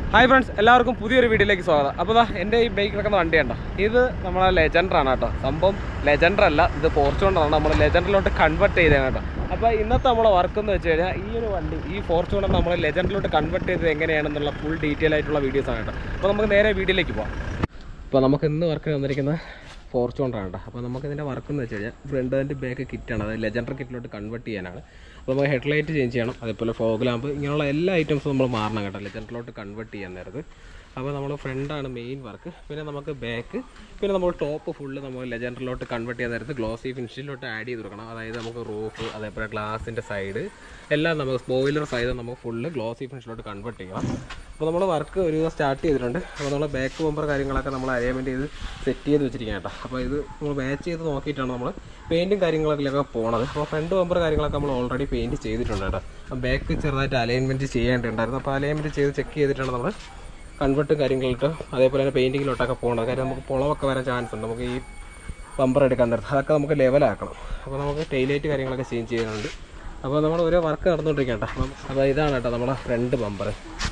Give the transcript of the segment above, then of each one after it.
hi friends എല്ലാവർക്കും പുതിയൊരു വീഡിയോയിലേക്ക് സ്വാഗതം അപ്പോൾ ദാ എൻ്റെ ഈ ബൈക്ക് കിടക്കുന്ന വണ്ടി ഉണ്ടോ ഇത് നമ്മളെ ലെജൻഡറാണ് കേട്ടോ സംഭവം ലെജൻഡർ അല്ല ഇത് ഫോർച്യൂണറാണ് നമ്മൾ ലെജൻഡറിലോട്ട് കൺവെർട്ട് ചെയ്തതാണ് കേട്ടോ അപ്പോൾ ഇന്നത്തെ നമ്മളെ വർക്ക് എന്ന് വെച്ച് കഴിഞ്ഞാൽ ഈ ഒരു വണ്ടി ഈ ഫോർച്യൂണർ നമ്മൾ ലെജൻഡറിലോട്ട് കൺവെർട്ട് ചെയ്തത് എങ്ങനെയാണെന്നുള്ള ഫുൾ ഡീറ്റെയിൽ ആയിട്ടുള്ള വീഡിയോസ് ആണ് കേട്ടോ അപ്പോൾ നമുക്ക് നേരെ വീഡിയോയിലേക്ക് പോകാം അപ്പോൾ നമുക്ക് ഇന്ന് വർക്കിന് വന്നിരിക്കുന്ന ഫോർച്യൂണറാണ് കേട്ടോ അപ്പോൾ നമുക്ക് ഇതിൻ്റെ വർക്ക് എന്ന് വെച്ച് കഴിഞ്ഞാൽ ഫ്രണ്ട് ആൻഡ് ബാക്ക് കിറ്റാണ് അതായത് ലെജൻഡർ കിറ്റിലോട്ട് കൺവെർട്ട് ചെയ്യാനാണ് അപ്പോൾ നമുക്ക് ഹെഡ്ലൈറ്റ് ചേഞ്ച് ചെയ്യണം അതേപോലെ ഫോഗ് ലാമ്പ് ഇങ്ങനെയുള്ള എല്ലാ ഐറ്റംസും നമ്മൾ മാറണം കേട്ടോ ലെജൻഡറിലോട്ട് കൺവെർട്ട് ചെയ്യാൻ നേരത്ത് അപ്പോൾ നമ്മൾ ഫ്രണ്ടാണ് മെയിൻ വർക്ക് പിന്നെ നമുക്ക് ബാക്ക് പിന്നെ നമ്മൾ ടോപ്പ് ഫുള്ള് നമ്മൾ ലെജൻഡറിലോട്ട് കൺവെർട്ട് ചെയ്യാൻ നേരത്ത് ഗ്ലോസി ഫിനിഷിലോട്ട് ആഡ് ചെയ്ത് കൊടുക്കണം അതായത് നമുക്ക് റൂഫ് അതേപോലെ ഗ്ലാസിൻ്റെ സൈഡ് എല്ലാം നമുക്ക് സ്പോയിലർ സൈഡ് നമുക്ക് ഫുള്ള് ഗ്ലോസി ഫിനിഷിലോട്ട് കൺവെർട്ട് ചെയ്യണം അപ്പോൾ നമ്മൾ വർക്ക് ഒരു ദിവസം സ്റ്റാർട്ട് ചെയ്തിട്ടുണ്ട് അപ്പോൾ നമ്മൾ ബാക്ക് ബമ്പർ കാര്യങ്ങളൊക്കെ നമ്മൾ അലൈൻമെൻറ്റ് ചെയ്ത് സെറ്റ് ചെയ്ത് വെച്ചിരിക്കുകയാണ് കേട്ടോ അപ്പോൾ ഇത് നമ്മൾ മാച്ച് ചെയ്ത് നോക്കിയിട്ടാണ് നമ്മൾ പെയിൻറ്റും കാര്യങ്ങളൊക്കെ പോണത് അപ്പോൾ ഫ്രണ്ട് ബമ്പർ കാര്യങ്ങളൊക്കെ നമ്മൾ ഓൾറെഡി പെയിൻറ്റ് ചെയ്തിട്ടുണ്ട് കേട്ടോ അപ്പോൾ ബാക്ക് ചെറുതായിട്ട് അലൈൻമെൻറ്റ് ചെയ്യേണ്ടതുണ്ടായിരുന്നു അപ്പോൾ അലൈൻമെൻറ്റ് ചെയ്ത് ചെക്ക് ചെയ്തിട്ടാണ് നമ്മൾ കൺവെർട്ടും കാര്യങ്ങളിട്ട് അതേപോലെ തന്നെ പെയിൻറ്റിങ്ങിലോട്ടൊക്കെ പോകണത് കാര്യം നമുക്ക് പുളമൊക്കെ വരാൻ ചാൻസ് ഉണ്ട് നമുക്ക് ഈ ബമ്പർ എടുക്കാൻ നേരത്ത് അതൊക്കെ നമുക്ക് ലെവലാക്കണം അപ്പോൾ നമുക്ക് ടൈലൈറ്റ് കാര്യങ്ങളൊക്കെ ചേഞ്ച് ചെയ്യുന്നുണ്ട് അപ്പോൾ നമ്മൾ ഓരോ വർക്ക് നടന്നുകൊണ്ടിരിക്കുകയാണ് കേട്ടോ അപ്പം അപ്പോൾ ഇതാണ് കേട്ടോ നമ്മുടെ ഫ്രണ്ട് ബമ്പർ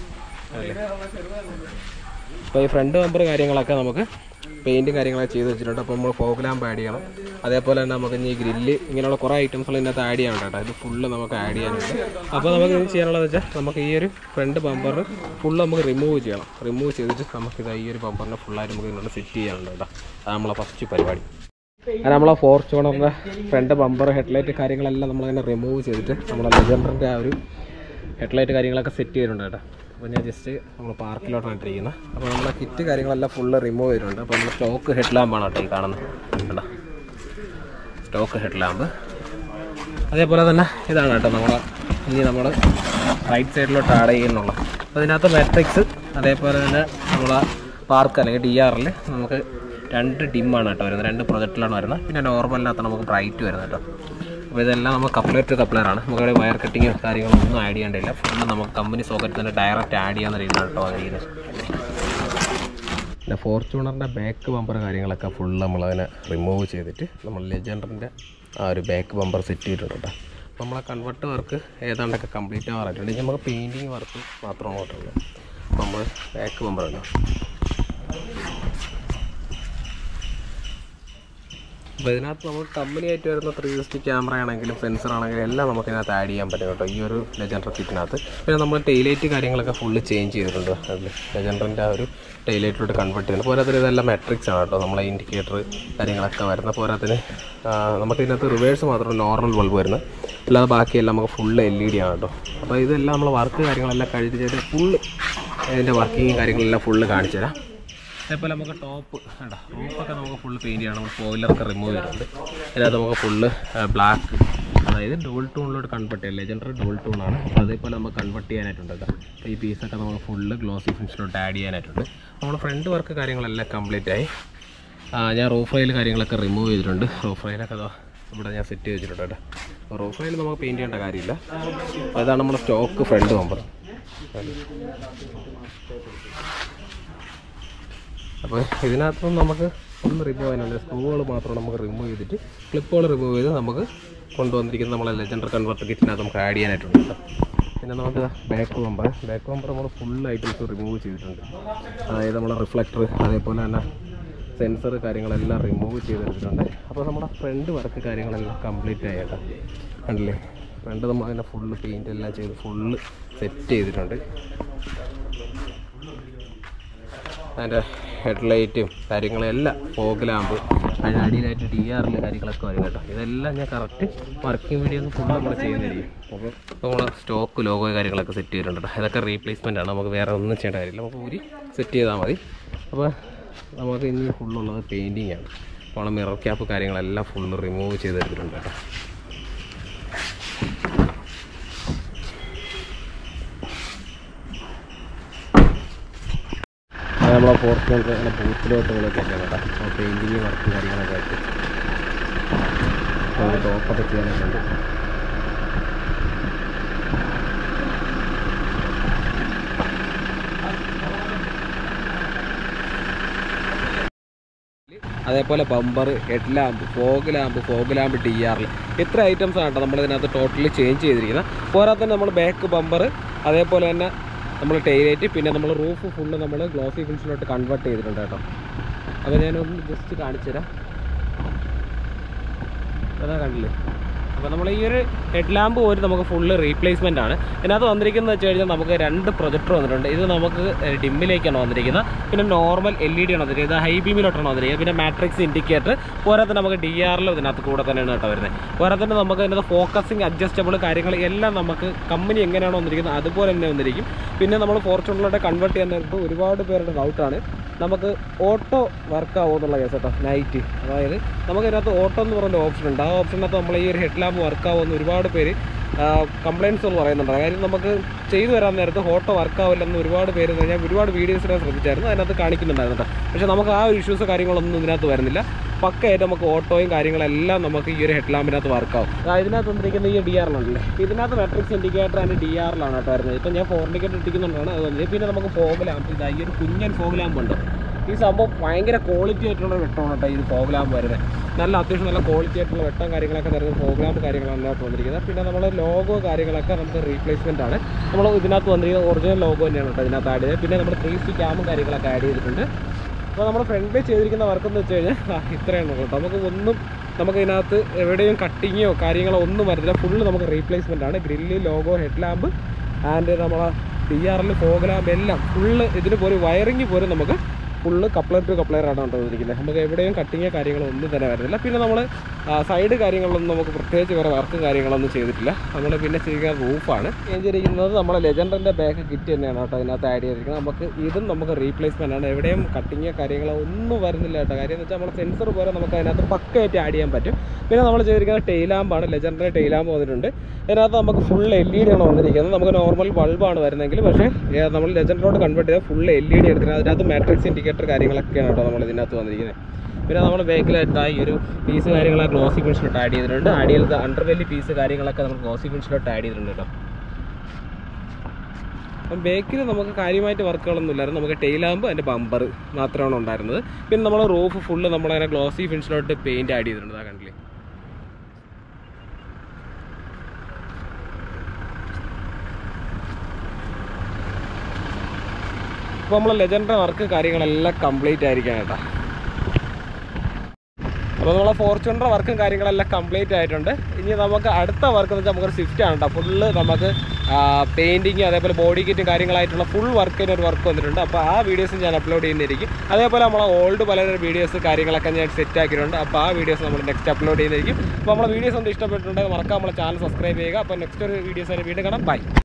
അപ്പോൾ ഈ ഫ്രണ്ട് ബമ്പർ കാര്യങ്ങളൊക്കെ നമുക്ക് പെയിൻറ്റും കാര്യങ്ങളൊക്കെ ചെയ്ത് വെച്ചിട്ടുണ്ട് അപ്പോൾ നമ്മൾ ഫോഗ് ലാമ്പ് ആഡ് ചെയ്യണം അതേപോലെ തന്നെ നമുക്ക് ഇനി ഗ്രില്ല് ഇങ്ങനെയുള്ള കുറേ ഐറ്റംസുകൾ ഇതിനകത്ത് ആഡ് ചെയ്യാനുണ്ട് കേട്ടോ ഇത് ഫുള്ള് നമുക്ക് ആഡ് ചെയ്യാനുണ്ട് അപ്പോൾ നമുക്ക് ഇത് ചെയ്യാനുള്ളത് വെച്ചാൽ നമുക്ക് ഈ ഒരു ഫ്രണ്ട് ബമ്പർ ഫുള്ള് നമുക്ക് റിമൂവ് ചെയ്യണം റിമൂവ് ചെയ്തിട്ട് നമുക്ക് ഇത് ഈ ഒരു ബമ്പറിനെ ഫുള്ളായിട്ട് നമുക്ക് ഇതിനോട് സെറ്റ് ചെയ്യാനുണ്ട് കേട്ടോ അത് നമ്മളെ ഫസ്റ്റ് പരിപാടി അത് നമ്മളെ ഫോർച്യൂണറിൻ്റെ ഫ്രണ്ട് ബമ്പർ ഹെഡ്ലൈറ്റ് കാര്യങ്ങളെല്ലാം നമ്മളിങ്ങനെ റിമൂവ് ചെയ്തിട്ട് നമ്മുടെ ലെജൻഡറിൻ്റെ ആ ഒരു ഹെഡ്ലൈറ്റ് കാര്യങ്ങളൊക്കെ സെറ്റ് ചെയ്തിട്ടുണ്ട് കേട്ടോ അപ്പോൾ ഞാൻ ജസ്റ്റ് നമ്മൾ പാർക്കിലോട്ടാണ് ഇട്ടിരിക്കുന്നത് അപ്പോൾ നമ്മളെ കിറ്റ് കാര്യങ്ങളെല്ലാം ഫുള്ള് റിമൂവ് ചെയ്തിട്ടുണ്ട് അപ്പോൾ നമ്മൾ സ്റ്റോക്ക് ഹെഡ് ലാമ്പാണ് കേട്ടോ ഈ കാണുന്നത് കണ്ടോ സ്റ്റോക്ക് ഹെഡ് ലാമ്പ് അതേപോലെ തന്നെ ഇതാണ് കേട്ടോ നമ്മുടെ ഇനി നമ്മൾ റൈറ്റ് സൈഡിലോട്ട് ആഡ് ചെയ്യുന്നുള്ള അപ്പോൾ ഇതിനകത്ത് മാട്രിക്സ് അതേപോലെ തന്നെ നമ്മളെ പാർക്ക് അല്ലെങ്കിൽ ഡി ആറിൽ നമുക്ക് രണ്ട് ഡിമ്മാണ് കേട്ടോ വരുന്നത് രണ്ട് പ്രൊജക്റ്റിലാണ് വരുന്നത് പിന്നെ നോർമലിനകത്ത് നമുക്ക് ബ്രൈറ്റ് വരുന്നത് കേട്ടോ അപ്പോൾ ഇതെല്ലാം നമുക്ക് കപ്ലർ ടു കപ്ലറാണ് നമുക്കിവിടെ വയർ കട്ടിങ് കാര്യങ്ങളൊന്നും ആഡ് ചെയ്യേണ്ടില്ല ഫുള്ള് നമുക്ക് കമ്പനി സോക്കറ്റ് തന്നെ ഡയറക്റ്റ് ആഡ് ചെയ്യാൻ രീതിയിലാണ് കേട്ടോ അതിരിക്കുന്നത് പിന്നെ ഫോർച്യൂണറിൻ്റെ ബാക്ക് ബമ്പർ കാര്യങ്ങളൊക്കെ ഫുൾ നമ്മളതിനെ റിമൂവ് ചെയ്തിട്ട് നമ്മൾ ലെജൻഡറിൻ്റെ ആ ഒരു ബാക്ക് ബമ്പർ സെറ്റ് ചെയ്തിട്ടുണ്ട് കേട്ടോ അപ്പോൾ നമ്മളെ കൺവെർട്ട് വർക്ക് ഏതാണ്ടൊക്കെ കംപ്ലീറ്റ് ആവാറായിട്ടുണ്ട് ഇനി നമുക്ക് പെയിൻറ്റിങ് വർക്ക് മാത്രമാണ് കേട്ടുള്ളൂ അപ്പോൾ നമ്മൾ ബാക്ക് ബമ്പർ ഉണ്ടോ അപ്പോൾ ഇതിനകത്ത് നമ്മൾ കമ്പനിയായിട്ട് വരുന്ന ത്രീ സിക്സ്റ്റി ക്യാമറ ആണെങ്കിലും സെൻസർ ആണെങ്കിലും എല്ലാം നമുക്ക് ഇതിനകത്ത് ആഡ് ചെയ്യാൻ പറ്റും കേട്ടോ ഈ ഒരു ലെജൻഡർ കിറ്റിനകത്ത് പിന്നെ നമ്മൾ ടൈലൈറ്റ് കാര്യങ്ങളൊക്കെ ഫുള്ള് ചേഞ്ച് ചെയ്തിട്ടുണ്ട് അതിൽ ലെജൻഡറിൻ്റെ ആ ഒരു ടൈലൈറ്റിലോട്ട് കൺവേർട്ട് ചെയ്യുന്നത് പോരാത്തിന് ഇതെല്ലാം മെട്രിക്സ് ആണ് കേട്ടോ നമ്മളെ ഇൻഡിക്കേറ്റർ കാര്യങ്ങളൊക്കെ വരുന്ന പോരാത്തിന് ആ, നമുക്ക് ഇതിനകത്ത് റിവേഴ്സ് മാത്രം നോർമൽ ബൾബ് വരുന്നത് അല്ലാതെ ബാക്കിയെല്ലാം നമുക്ക് ഫുള്ള് എൽ ഇ ഡി ആണ് കേട്ടോ അപ്പോൾ ഇതെല്ലാം നമ്മൾ വർക്ക് കാര്യങ്ങളെല്ലാം കഴിഞ്ഞ് ചെയ്ത് ഫുള്ള് ഇതിൻ്റെ വർക്കിങ് കാര്യങ്ങളെല്ലാം ഫുള്ള് കാണിച്ചു തരാം അതേപോലെ നമുക്ക് ടോപ്പ് വേണ്ട റൂഫൊക്കെ നമുക്ക് ഫുള്ള് പെയിൻറ്റ് ചെയ്യണം നമ്മൾ ഫോയിലറൊക്കെ റിമൂവ് ചെയ്തിട്ടുണ്ട് ഇതിനകത്ത് നമുക്ക് ഫുള്ള് ബ്ലാക്ക് അതായത് ഡോൾ ടൂണിലോട്ട് കൺവെർട്ട് ചെയ്യാം ലെജൻഡർ ഡോൾ ടൂണാണ് അതേപോലെ നമുക്ക് കൺവെർട്ട് ചെയ്യാനായിട്ടുണ്ട് കേട്ടോ അപ്പോൾ ഈ പീസൊക്കെ നമുക്ക് ഫുള്ള് ഗ്ലോസി ഫിനിഷിലോട്ട് ആഡ് ചെയ്യാനായിട്ടുണ്ട് നമ്മുടെ ഫ്രണ്ട് വർക്ക് കാര്യങ്ങളെല്ലാം കംപ്ലീറ്റ് ആയി ആ, ഞാൻ റൂഫ് റൈൽ കാര്യങ്ങളൊക്കെ റിമൂവ് ചെയ്തിട്ടുണ്ട് റൂഫ് റൈലൊക്കെ അതാ ഇവിടെ ഞാൻ സെറ്റ് ചെയ്തിട്ടുണ്ട് കേട്ടോ അപ്പോൾ റൂഫ് റൈൽ നമുക്ക് പെയിൻറ്റ് ചെയ്യേണ്ട കാര്യമില്ല അതാണ് നമ്മുടെ സ്റ്റോക്ക് ഫ്രണ്ട് നമ്പർ അപ്പോൾ ഇതിനകത്തും നമുക്ക് ഒന്ന് റിമൂവ് ചെയ്യാനുണ്ട് സ്ക്രൂകൾ മാത്രം നമുക്ക് റിമൂവ് ചെയ്തിട്ട് ക്ലിപ്പുകൾ റിമൂവ് ചെയ്ത് നമുക്ക് കൊണ്ടുവന്നിരിക്കുന്ന നമ്മളെ ലെജൻഡർ കൺവെർട്ടർ കിറ്റിനകത്ത് നമുക്ക് ആഡ് ചെയ്യാനായിട്ടുണ്ട് കേട്ടോ പിന്നെ നമുക്ക് ബാക്ക് ബമ്പർ ബാക്ക് ബമ്പർ നമ്മൾ ഫുൾ ഐറ്റംസ് റിമൂവ് ചെയ്തിട്ടുണ്ട് അതായത് നമ്മളെ റിഫ്ലക്ടർ അതേപോലെ തന്നെ സെൻസർ കാര്യങ്ങളെല്ലാം റിമൂവ് ചെയ്തെടുത്തിട്ടുണ്ട് അപ്പോൾ നമ്മുടെ ഫ്രണ്ട് വർക്ക് കാര്യങ്ങളെല്ലാം കംപ്ലീറ്റ് ആയി കേട്ടോ കണ്ടില്ലേ ഫ്രണ്ട് നമ്മൾ അതിനെ ഫുള്ള് പെയിൻ്റ് എല്ലാം ചെയ്ത് ഫുള്ള് സെറ്റ് ചെയ്തിട്ടുണ്ട് അതിൻ്റെ ഹെഡ്ലൈറ്റും കാര്യങ്ങളും എല്ലാം ഫോഗ് ലാമ്പ് അതിന് അടിയിലായിട്ട് ഡി ആറിൽ കാര്യങ്ങളൊക്കെ വരും കേട്ടോ ഇതെല്ലാം ഞാൻ കറക്റ്റ് വർക്കിംഗ് വീഡിയോസ് ഫുൾ നമ്മൾ ചെയ്യുന്നതായിരിക്കും അപ്പോൾ നമ്മൾ സ്റ്റോക്ക് ലോഗോ കാര്യങ്ങളൊക്കെ സെറ്റ് ചെയ്തിട്ടുണ്ട് കേട്ടോ ഇതൊക്കെ റീപ്ലേസ്മെൻ്റ് ആണ് നമുക്ക് വേറെ ഒന്നും ചെയ്യേണ്ട കാര്യമില്ല നമുക്ക് ഊരി സെറ്റ് ചെയ്താൽ മതി അപ്പോൾ നമുക്ക് ഇനി ഫുള്ളുള്ളത് പെയിൻറ്റിങ് ആണ് അപ്പോൾ മിറർ ക്യാപ്പ് കാര്യങ്ങളെല്ലാം ഫുള്ള് റിമൂവ് ചെയ്തെടുത്തിട്ടുണ്ട് കേട്ടോ അത് നമ്മളെ ഫോർച്ചുണർ അങ്ങനെ ബൂത്തിലോട്ട് നമ്മൾ കയറ്റാൻ കേട്ടോ അപ്പോൾ പെയിൻറ്റിങ് വർക്ക് കാര്യങ്ങളൊക്കെ ആയിട്ട് അപ്പോൾ ടോപ്പൊക്കെ ചെയ്യാനൊക്കെ ഉണ്ട് അതേപോലെ bumper head lamp fog lamp fog lamp D ആറിൽ ഇത്ര ഐറ്റംസ് ആണ് കേട്ടോ നമ്മൾ ഇതിനകത്ത് ടോട്ടലി ചേഞ്ച് ചെയ്തിരിക്കുന്നത് പോരാതെ തന്നെ നമ്മൾ ബാക്ക് ബമ്പർ അതേപോലെ തന്നെ നമ്മൾ ടൈലൈറ്റ് പിന്നെ നമ്മൾ റൂഫ് ഫുള്ള് നമ്മൾ ഗ്ലോസി ഫിനിഷിലോട്ട് കൺവേർട്ട് ചെയ്തിട്ടുണ്ട് കേട്ടോ അപ്പോൾ ഞാനൊന്ന് ജസ്റ്റ് കാണിച്ചു തരാം അതാ കണ്ടില്ലേ അപ്പോൾ നമ്മൾ ഈ ഒരു ഹെഡ് ലാമ്പ് പോലും നമുക്ക് ഫുള്ള് റീപ്ലേസ്മെൻ്റ് ആണ് ഇതിനകത്ത് വന്നിരിക്കുന്നത് വെച്ച് കഴിഞ്ഞാൽ നമുക്ക് രണ്ട് പ്രൊജക്ടർ വന്നിട്ടുണ്ട് ഇത് നമുക്ക് ഡിമ്മിലേക്കാണ് വന്നിരിക്കുന്നത് പിന്നെ നോർമൽ എൽ ഇ ഡി ആണ് വന്നിരിക്കുന്നത് ഹൈ ബീമിലോട്ടാണ് വന്നിരിക്കുന്നത് പിന്നെ മാട്രിക്സ് ഇൻഡിക്കേറ്റർ പോരാത്തന്നെ നമുക്ക് ഡി ആറിലും ഇതിനകത്ത് കൂടെ തന്നെയാണ് കേട്ടോ വരുന്നത് പോരാത്തന്നെ നമുക്ക് ഇതിനകത്ത് ഫോക്കസിങ് അഡ്ജസ്റ്റബിൾ കാര്യങ്ങൾ എല്ലാം നമുക്ക് കമ്പനി എങ്ങനെയാണോ വന്നിരിക്കുന്നത് അതുപോലെ തന്നെ വന്നിരിക്കും പിന്നെ നമ്മൾ ഫോർച്യൂണറിലോട്ട് കൺവേർട്ട് ചെയ്യാൻ നേരത്ത് ഒരുപാട് പേരുടെ ഡൗട്ടാണ് നമുക്ക് ഓട്ടോ വർക്ക് ആവുമോ എന്നുള്ള കേസ് കേട്ടോ നൈറ്റ് അതായത് നമുക്ക് ഇതിനകത്ത് ഓട്ടോ എന്ന് പറയുന്ന ഓപ്ഷൻ ഉണ്ട് ആ ഓപ്ഷനകത്ത് നമ്മൾ ഈ ഒരു ഹെഡ് ലാമ്പ് വർക്ക് ആവുമെന്ന് ഒരുപാട് പേര് കംപ്ലയിൻസുകൾ പറയുന്നുണ്ട് കാര്യം നമുക്ക് ചെയ്തു വരാൻ നേരത്ത് ഓട്ടോ വർക്ക് ആവില്ലെന്ന് ഒരുപാട് പേര് ഞാൻ ഒരുപാട് വീഡിയോസിനെ ശ്രദ്ധിച്ചായിരുന്നു അതിനകത്ത് കാണിക്കുന്നുണ്ടായിരുന്നു കേട്ടോ പക്ഷേ നമുക്ക് ആ ഒരു ഇഷ്യൂസ് കാര്യങ്ങളൊന്നും ഇതിനകത്ത് വരുന്നില്ല പക്കയായിട്ട് നമുക്ക് ഓട്ടോയും കാര്യങ്ങളെല്ലാം നമുക്ക് ഈ ഒരു ഹെഡ് ലാമ്പിനകത്ത് വർക്ക് ആവും ആ, ഇതിനകത്ത് വന്നിരിക്കുന്ന ഈ ഡി ആറിലാണല്ലേ ഇതിനകത്ത് മെട്രിക്സ് ഇൻഡിക്കേറ്റർ ആൻഡ് ഡി ആറിലാണ് കേട്ടോ വരുന്നത് ഇപ്പം ഞാൻ ഫോർ ഇൻഡിക്കേറ്റർ ഇട്ടിരിക്കുന്നുണ്ടാണ് അത് വന്നത് പിന്നെ നമുക്ക് ഫോഗ് ലാമ്പ് ഇതാ ഈ ഒരു കുഞ്ഞൻ ഫോഗ് ലാമ്പ് ഉണ്ട് ഈ സംഭവം ഭയങ്കര ക്വാളിറ്റി ആയിട്ടുള്ള വെട്ടമാണ് കേട്ടോ ഈ ഫോഗ് ലാമ്പ് വരുന്നത് നല്ല അത്യാവശ്യം നല്ല ക്വാളിറ്റി ആയിട്ടുള്ള വെട്ടം കാര്യങ്ങളൊക്കെ തരുന്ന ഫോഗ് ലാമ്പ് കാര്യങ്ങളാണ് ഇതിനകത്ത് വന്നിരിക്കുന്നത് പിന്നെ നമ്മുടെ ലോഗോ കാര്യങ്ങളൊക്കെ നമുക്ക് റീപ്ലേസ്മെൻ്റ് ആണ് നമ്മൾ ഇതിനകത്ത് വന്നിരിക്കുന്ന ഒറിജിനൽ ലോഗോ തന്നെയാണ് കേട്ടോ ഇതിനകത്ത് ആഡ് ചെയ്തത് പിന്നെ നമ്മുടെ ത്രീ സി ക്യാമും കാര്യങ്ങളൊക്കെ ആഡ് ചെയ്തിട്ടുണ്ട് അപ്പോൾ നമ്മൾ ഫ്രണ്ടിൽ ചെയ്തിരിക്കുന്ന വർക്ക് എന്ന് വെച്ച് കഴിഞ്ഞാൽ ആ, ഇത്രയാണ് കേട്ടോ നമുക്ക് ഒന്നും നമുക്ക് ഇതിനകത്ത് എവിടെയും കട്ടിങ്ങോ കാര്യങ്ങളോ ഒന്നും വരുന്നില്ല ഫുള്ള് നമുക്ക് റീപ്ലേസ്മെൻ്റ് ആണ് grill logo head lamp and നമ്മളെ ഡി ആറിൽ ഫോഗ് ലാമ്പ് എല്ലാം ഫുള്ള് ഇതിന് പോലും വയറിങ് പോലും നമുക്ക് ഫുള്ള് കപ്ലർ ടു കപ്ലർ ആണ് കേട്ടോ ഇരിക്കുന്നത് നമുക്ക് എവിടെയും കട്ടിങ്ങോ കാര്യങ്ങളോ ഒന്നും തന്നെ വരുന്നില്ല പിന്നെ നമ്മൾ സൈഡ് കാര്യങ്ങളൊന്നും നമുക്ക് പ്രത്യേകിച്ച് വേറെ വർക്കും കാര്യങ്ങളൊന്നും ചെയ്തിട്ടില്ല നമ്മൾ പിന്നെ ചെയ്യുക റൂഫാണ് ചെയ്തിരിക്കുന്നത് നമ്മളെ ലെജൻഡറിൻ്റെ ബാക്ക് കിറ്റ് തന്നെയാണ് കേട്ടോ ഇതിനകത്ത് ആഡ് ചെയ്തിരിക്കുന്നത് നമുക്ക് ഇതും നമുക്ക് റീപ്ലേസ്മെൻ്റ് ആണ് എവിടെയും കട്ടിങ്ങോ കാര്യങ്ങളോ ഒന്നും വരുന്നില്ല കേട്ടോ കാര്യം എന്ന് വെച്ചാൽ നമ്മൾ സെൻസർ പോലെ നമുക്ക് അതിനകത്ത് പക്കയായിട്ട് ആഡ് ചെയ്യാൻ പറ്റും പിന്നെ നമ്മൾ ചെയ്തിരിക്കുന്നത് ടെയിലാമ്പാണ് ലെജൻഡറി ടെയിലാമ്പ് വന്നിട്ടുണ്ട് ഇതിനകത്ത് നമുക്ക് ഫുൾ എൽ ഇ ഡി ആണ് വന്നിരിക്കുന്നത് നമുക്ക് നോർമൽ ബൾബാണ് വരുന്നതെങ്കിൽ പക്ഷേ ഏ, നമ്മൾ ലെജൻഡറോട് കൺവേർട്ട് ചെയ്താൽ ഫുൾ എൽ ഇ ഡി എടുത്തിട്ടുണ്ട് അതിനകത്ത് മാട്രിക്സ് ഇൻഡിക്കേറ്റർ കാര്യങ്ങളൊക്കെയാണ് കേട്ടോ നമ്മൾ ഇതിനകത്ത് വന്നിരിക്കുന്നത് പിന്നെ നമ്മൾ ബാക്കിലായിട്ട് ഈ ഒരു പീസ് കാര്യങ്ങളൊക്കെ ഗ്ലോസി ഫിനിഷിലോട്ട് ആഡ് ചെയ്തിട്ടുണ്ട് ആഡ് ചെയ്തത് അണ്ടർവെല്ലി പീസ് കാര്യങ്ങളൊക്കെ നമ്മൾ ഗ്ലോസി ഫിനിഷിലോട്ട് ആഡ് ചെയ്തിട്ടുണ്ട് കേട്ടോ അപ്പം ബേക്കിൽ നമുക്ക് കാര്യമായിട്ട് വർക്കുകളൊന്നും ഇല്ലായിരുന്നു നമുക്ക് ടെയിലാകുമ്പോൾ അതിൻ്റെ ബമ്പർ മാത്രമാണ് ഉണ്ടായിരുന്നത് പിന്നെ നമ്മൾ റൂഫ് ഫുള്ള് നമ്മളതിനെ ഗ്ലോസി ഫിനിഷിലോട്ട് പെയിൻറ്റ് ആഡ് ചെയ്തിട്ടുണ്ട് ആ കണ്ടില്ലേ ഇപ്പോൾ നമ്മൾ ലെജൻഡറി വർക്ക് കാര്യങ്ങളെല്ലാം കംപ്ലീറ്റ് ആയിരിക്കാം കേട്ടോ അപ്പോൾ നമ്മളെ ഫോർച്യൂണർ വർക്കും കാര്യങ്ങളെല്ലാം കംപ്ലീറ്റ് ആയിട്ടുണ്ട് ഇനി നമുക്ക് അടുത്ത വർക്ക് എന്ന് വെച്ചാൽ നമുക്കൊരു സ്വിഫ്റ്റ് ആണ് കേട്ടോ ഫുള്ള് നമുക്ക് പെയിൻറ്റിങ് അതേപോലെ ബോഡി കിറ്റും കാര്യങ്ങളായിട്ടുള്ള ഫുൾ വർക്കിന് ഒരു വർക്ക് വന്നിട്ടുണ്ട് അപ്പോൾ ആ വീഡിയോസ് ഞാൻ അപ്ലോഡ് ചെയ്യുന്നതായിരിക്കും അതേപോലെ നമ്മളെ ഓൾഡ് പല വീഡിയോസ് കാര്യങ്ങളൊക്കെ ഞാൻ സെറ്റ് ആക്കിയിട്ടുണ്ട് അപ്പോൾ ആ വീഡിയോസ് നമ്മൾ നെക്സ്റ്റ് അപ്ലോഡ് ചെയ്യുന്നതായിരിക്കും അപ്പോൾ നമ്മളെ വീഡിയോസ് ഒന്ന് ഇഷ്ടപ്പെട്ടിട്ടുണ്ടെങ്കിൽ മറക്കാം നമ്മളെ ചാനൽ സബ്സ്ക്രൈബ് ചെയ്യുക അപ്പോൾ നെക്സ്റ്റ് ഒരു വീഡിയോസ് ആയിട്ട് വീണ്ടും കാണാം ബൈ